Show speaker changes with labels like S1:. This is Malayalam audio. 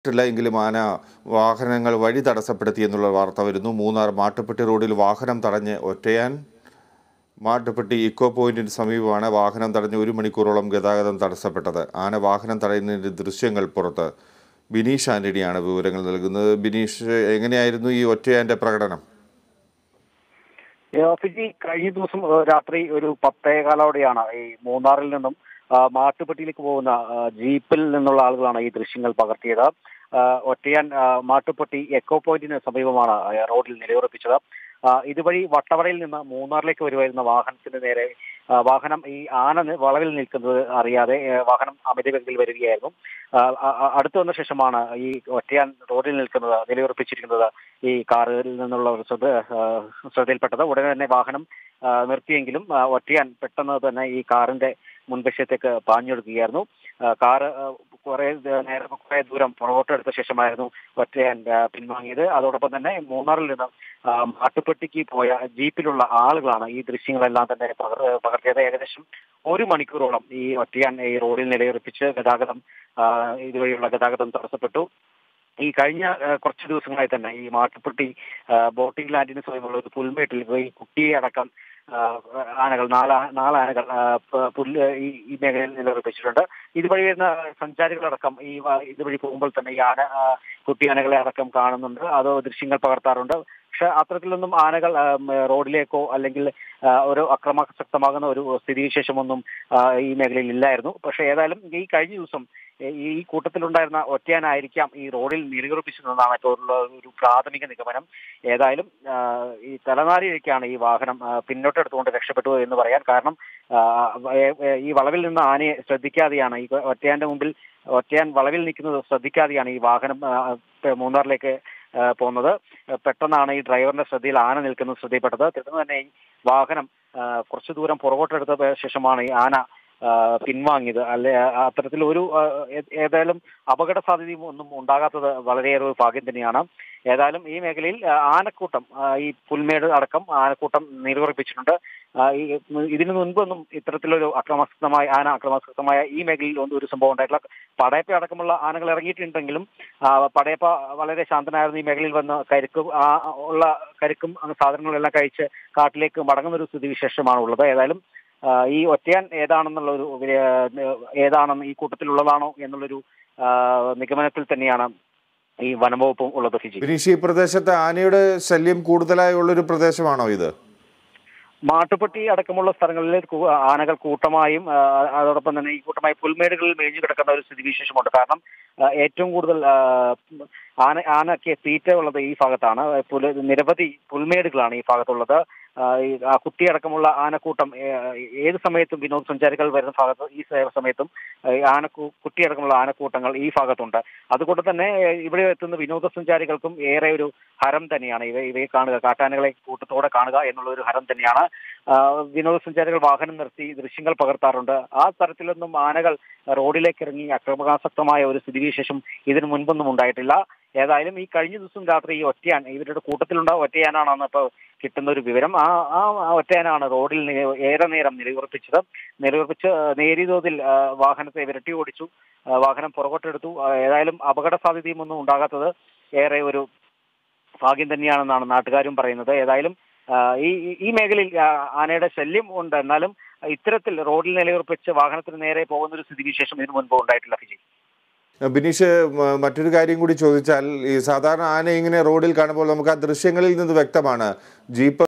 S1: ില്ല എങ്കിലും ആന വാഹനങ്ങൾ വഴി തടസ്സപ്പെടുത്തി എന്നുള്ള വാർത്ത വരുന്നു മൂന്നാർ മാട്ടുപ്പെട്ടി റോഡിൽ വാഹനം തടഞ്ഞ് ഒറ്റയാൻ മാട്ടുപ്പെട്ടി ഇക്കോ പോയിന്റിന് സമീപമാണ് വാഹനം തടഞ്ഞ് ഒരു മണിക്കൂറോളം ഗതാഗതം തടസ്സപ്പെട്ടത് ആന വാഹനം തടയുന്നതിൻ്റെ ദൃശ്യങ്ങൾ പുറത്ത് ബിനീഷ് ആന്റണിയാണ് വിവരങ്ങൾ നൽകുന്നത് ബിനീഷ് എങ്ങനെയായിരുന്നു ഈ ഒറ്റയാൻ്റെ പ്രകടനം
S2: ഏ, ഫിജി കഴിഞ്ഞ ദിവസം ഏ, രാത്രി ഒരു പത്തേകാലോടെയാണ് ഈ മൂന്നാറിൽ നിന്നും ആ, മാട്ടുപ്പെട്ടിയിലേക്ക് പോകുന്ന ആ, ജീപ്പിൽ നിന്നുള്ള ആളുകളാണ് ഈ ദൃശ്യങ്ങൾ പകർത്തിയത് ആ, ഒറ്റയാൻ ആ, മാട്ടുപ്പെട്ടി എക്കോ പോയിന്റിന് സമീപമാണ് ആ, റോഡിൽ നിലയുറപ്പിച്ചത് ആ, ഇതുവഴി വട്ടവടയിൽ നിന്ന് മൂന്നാറിലേക്ക് വരുമായിരുന്ന വാഹനത്തിന് നേരെ ആ, വാഹനം ഈ ആന നി- വളവിൽ നിൽക്കുന്നത് അറിയാതെ ഏ, വാഹനം അമിതവേഗത്തിൽ വരികയായിരുന്നു ആ, ആ, ആ, അടുത്ത് വന്ന ശേഷമാണ് ഈ ഒറ്റയാൻ റോഡിൽ നിൽക്കുന്നത് നിലയുറപ്പിച്ചിരിക്കുന്നത് ഈ കാറിൽ നിന്നുള്ള ഒരു ശ്രദ്ധ ആ, ശ്രദ്ധയിൽപ്പെട്ടത് ഉടനെ തന്നെ വാഹനം ആ, നിർത്തിയെങ്കിലും ആ, ഒറ്റയാൻ പെട്ടെന്ന് തന്നെ ഈ കാറിന്റെ മുൻവശത്തേക്ക് പാഞ്ഞെടുക്കുകയായിരുന്നു ആ, കാറ് ആ, കുറെ ദ- നേരം കുറെ ദൂരം പുറകോട്ടെടുത്ത ശേഷമായിരുന്നു ഒറ്റയാൻ ആ, പിൻവാങ്ങിയത് അതോടൊപ്പം തന്നെ മൂന്നാറിൽ നിന്ന് ആ, മാട്ടുപ്പെട്ടിക്ക് പോയ ജീപ്പിലുള്ള ആളുകളാണ് ഈ ദൃശ്യങ്ങളെല്ലാം തന്നെ പകർ പകർത്തിയത് ഏകദേശം ഒരു മണിക്കൂറോളം ഈ ഒറ്റയാൻ ഈ റോഡിൽ നിലയുറപ്പിച്ച് ഗതാഗതം ആ, ഇതുവഴിയുള്ള ഗതാഗതം തടസ്സപ്പെട്ടു ഈ കഴിഞ്ഞ ആ, കുറച്ച് ദിവസങ്ങളായി തന്നെ ഈ മാട്ടുപ്പെട്ടി ആ, ബോട്ടിംഗ് ലാൻഡിന് സമീപമുള്ള ഒരു പുൽമേട്ടിൽ ഈ കുട്ടിയെ അടക്കം ആ, ആനകൾ നാല് ആ- നാല് ആനകൾ ആ, പ- പുല്ല് ഈ ഈ മേഖലയിൽ നിലയുറപ്പിച്ചിട്ടുണ്ട് ഇതുവഴി വരുന്ന സഞ്ചാരികളടക്കം ഈ വ- ഇതുവഴി പോകുമ്പോൾ തന്നെ ഈ ആന ആ, കുട്ടി ആനകളെ അടക്കം കാണുന്നുണ്ട് അത് ദൃശ്യങ്ങൾ പകർത്താറുണ്ട് പക്ഷെ അത്തരത്തിലൊന്നും ആനകൾ ആ, ഉം, റോഡിലേക്കോ അല്ലെങ്കിൽ ആ, ഒരു അക്രമാസക്തമാകുന്ന ഒരു സ്ഥിതിവിശേഷമൊന്നും ആ, ഈ മേഖലയിൽ ഇല്ലായിരുന്നു പക്ഷെ ഏതായാലും ഈ കഴിഞ്ഞ ദിവസം ഈ- ഈ കൂട്ടത്തിലുണ്ടായിരുന്ന ഒറ്റയാനായിരിക്കാം ഈ റോഡിൽ നിലയുറപ്പിച്ചതെന്നാണ് ഇപ്പോൾ ഉള്ള ഒരു പ്രാഥമിക നിഗമനം ഏതായാലും ആ, ഈ തലനാരിഴയ്ക്കാണ് ഈ വാഹനം ആ, പിന്നോട്ടെടുത്തുകൊണ്ട് രക്ഷപ്പെട്ടു എന്ന് പറയാൻ കാരണം ആ, ഏ- ഏ- ഈ വളവിൽ നിന്ന് ആനയെ ശ്രദ്ധിക്കാതെയാണ് ഈ ഒറ്റയാന്റെ മുമ്പിൽ ഒറ്റയാൻ വളവിൽ നിൽക്കുന്നത് ശ്രദ്ധിക്കാതെയാണ് ഈ വാഹനം ആ, മൂന്നാറിലേക്ക് ആ, പോകുന്നത് പെട്ടെന്നാണ് ഈ ഡ്രൈവറിന്റെ ശ്രദ്ധയിൽ ആന നിൽക്കുന്നത് ശ്രദ്ധയിൽപ്പെട്ടത് തുടർന്ന് തന്നെ ഈ വാഹനം ആ, കുറച്ചു ദൂരം പുറകോട്ടെടുത്ത ശേഷമാണ് ഈ ആന ആ, പിൻവാങ്ങിയത് അല്ലെ ആ, അത്തരത്തിൽ ഒരു ആ, ഏ- ഏതായാലും അപകട സാധ്യതയും ഒന്നും ഉണ്ടാകാത്തത് വളരെയേറെ ഒരു ഭാഗ്യം തന്നെയാണ് ഏതായാലും ഈ മേഖലയിൽ ആ, ആനക്കൂട്ടം ആ, ഈ പുൽമേട് അടക്കം ആനക്കൂട്ടം നിലയുറപ്പിച്ചിട്ടുണ്ട് ആ, ഈ ഇതിനു മുൻപൊന്നും ഇത്തരത്തിലൊരു അക്രമാസക്തമായ ആന അക്രമാസക്തമായ ഈ മേഖലയിൽ ഒന്നും ഒരു സംഭവം ഉണ്ടായിട്ടില്ല പടയപ്പ അടക്കമുള്ള ആനകൾ ഇറങ്ങിയിട്ടുണ്ടെങ്കിലും ആ, പടയപ്പ വളരെ ശാന്തനായിരുന്നു ഈ മേഖലയിൽ വന്ന് കരുക്കും ആ ഉള്ള കരുക്കും അങ്ങനെ സാധനങ്ങളും എല്ലാം കഴിച്ച് കാട്ടിലേക്ക് മടങ്ങുന്ന ഒരു സ്ഥിതിവിശേഷമാണ് ഉള്ളത് ഏതായാലും ആ, ഈ ഒറ്റയാൻ ഏതാണെന്നുള്ള ഒരു ഏതാണെന്ന് ഈ കൂട്ടത്തിലുള്ളതാണോ എന്നുള്ളൊരു ആ, നിഗമനത്തിൽ തന്നെയാണ് ഈ വനംവകുപ്പും ഉള്ളത് ഫിജി
S1: ബിനീഷ് ഈ പ്രദേശത്ത് ആനയുടെ ശല്യം കൂടുതലായുള്ളൊരു പ്രദേശമാണോ ഇത്
S2: മാട്ടുപ്പെട്ടി അടക്കമുള്ള സ്ഥലങ്ങളിൽ കൂ- ആനകൾ കൂട്ടമായും ആ, അതോടൊപ്പം തന്നെ ഈ കൂട്ടമായി പുൽമേടുകളിൽ മേഞ്ഞു കിടക്കുന്ന ഒരു സ്ഥിതിവിശേഷമുണ്ട് കാരണം ആ, ഏറ്റവും കൂടുതൽ ആ, ആന ആനയ്ക്ക് തീറ്റ ഉള്ളത് ഈ ഭാഗത്താണ് പുല നിരവധി പുൽമേടുകളാണ് ഈ ഭാഗത്തുള്ളത് ആ, ഈ ആ കുട്ടിയടക്കമുള്ള ആനക്കൂട്ടം ഏ, ഏത് സമയത്തും വിനോദസഞ്ചാരികൾ വരുന്ന ഭാഗത്ത് ഈ സ- സമയത്തും ഈ ആന കുട്ടിയടക്കമുള്ള ആനക്കൂട്ടങ്ങൾ ഈ ഭാഗത്തുണ്ട് അതുകൊണ്ട് തന്നെ ഏ, ഇവിടെ എത്തുന്ന വിനോദസഞ്ചാരികൾക്കും ഏറെ ഒരു ഹരം തന്നെയാണ് ഇവ ഇവയെ കാണുക കാട്ടാനകളെ കൂട്ടത്തോടെ കാണുക എന്നുള്ള ഒരു ഹരം തന്നെയാണ് ആ, വിനോദസഞ്ചാരികൾ വാഹനം നിർത്തി ദൃശ്യങ്ങൾ പകർത്താറുണ്ട് ആ തരത്തിലൊന്നും ആനകൾ റോഡിലേക്ക് ഇറങ്ങി അക്രമകാസക്തമായ ഒരു സ്ഥിതിവിശേഷം ഇതിനു മുൻപൊന്നും ഉണ്ടായിട്ടില്ല ഏതായാലും ഈ കഴിഞ്ഞ ദിവസം രാത്രി ഈ ഒറ്റയാൻ ഇവരുടെ കൂട്ടത്തിലുണ്ട ഒറ്റയാനാണെന്ന് ഇപ്പോൾ കിട്ടുന്ന ഒരു വിവരം ആ ആ ആ ഒറ്റയാനാണ് റോഡിൽ നി- ഏറെ നേരം നിലയുറപ്പിച്ചത് നിലയുറപ്പിച്ച് ആ, നേരിയ തോതിൽ ആ, വാഹനത്തെ വിരട്ടി ഓടിച്ചു ആ, വാഹനം പുറകോട്ടെടുത്തു ആ, ഏതായാലും അപകട സാധ്യതയും ഒന്നും ഉണ്ടാകാത്തത് ഏറെ ഒരു ഭാഗ്യം തന്നെയാണെന്നാണ് നാട്ടുകാരും പറയുന്നത് ഏതായാലും ആ, ഈ ഈ- ഈ മേഖലയിൽ ആ, ആനയുടെ ശല്യം ഉണ്ട് എന്നാലും ഇത്തരത്തിൽ റോഡിൽ നിലയുറപ്പിച്ച് വാഹനത്തിന് നേരെ പോകുന്ന ഒരു സ്ഥിതിവിശേഷം ഇതിനു മുൻപ് ഉണ്ടായിട്ടില്ല ഫിജി
S1: ബിനീഷ് മ- മറ്റൊരു കാര്യം കൂടി ചോദിച്ചാൽ ഈ സാധാരണ ആന ഇങ്ങനെ റോഡിൽ കാണുമ്പോൾ നമുക്ക് ആ ദൃശ്യങ്ങളിൽ നിന്ന് വ്യക്തമാണ് ജീപ്പ്